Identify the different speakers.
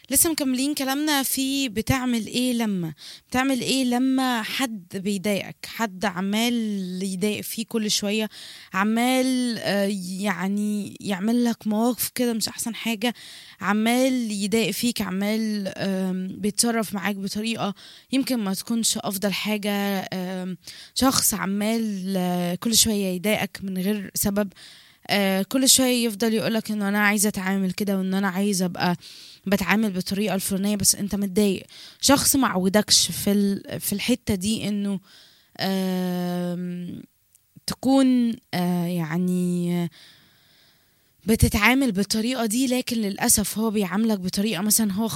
Speaker 1: لسه مكملين كلامنا في بتعمل ايه لما بتعمل ايه لما حد بيضايقك حد عمال يضايق فيه كل شوية عمال آه، يعني يعمل لك مواقف كده مش احسن حاجة عمال يضايق فيك عمال آم، بيتصرف معاك بطريقة يمكن ما تكونش افضل حاجة آم، شخص عمال آه، كل شوية يضايقك من غير سبب آه، كل شوية يفضل يقولك انه انا عايزة اتعامل كده وان انا عايزة ابقى بتعامل بالطريقة الفلانية بس انت متضايق شخص ما عودكش في ال- في الحتة دي انه آم، تكون آه، يعني بتتعامل بالطريقة دي لكن للأسف هو بيعاملك بطريقة مثلا هو